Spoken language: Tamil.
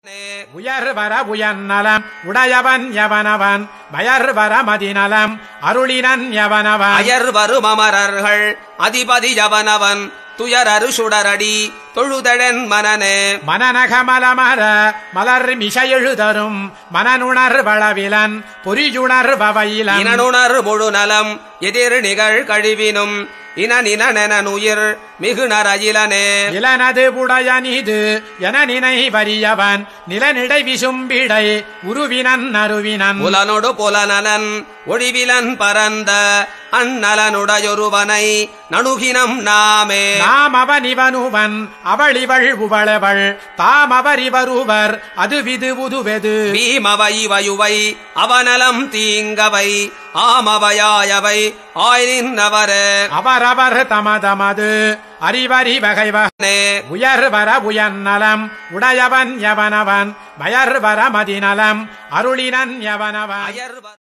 உயர் வர உயர்நலம் உடையவன் எவனவன் வயர் வர மதிநலம் அருளினன் எவனவன் அயர் வரும் அமரர்கள் அதிபதி யவனவன் துயரரு சுடரடி தொழுதழன் மனனே மனநகமலமர மலர் மிசையெழுதரும் மனனுணர் வளவிலன் பொறியுணர் வவையிலன் இனனுணர் முழு நலம் எதிர் நிகழ் கழிவினும் இனநினனுயிர் மிகுநர் அயிலனே இளனது உடையனிது என நினை வரியவன் நிலனிடை விசும்பிடை உருவினன் அருவினன் புலனொடு புலநலன் ஒழிவிலன் பரந்த அந்நலனுடையொருவனை நணுகினம் நாமே நாம் அவன் இவனுவன் அவள் இவள் உவளவள் தாம் அவர் இவருவர் அது விது உதுவெது பீமவை வயுவை அவநலம் தீங்கவை ஆமவையாயவை ஆய்நின்னவரே அவரவர் தமதமது அறிவறி வகைவனே உயர் வர உயர்நலம் உடையவன் எவனவன் வயர் வர மதிநலம் அருளினன் எவனவன் அயர்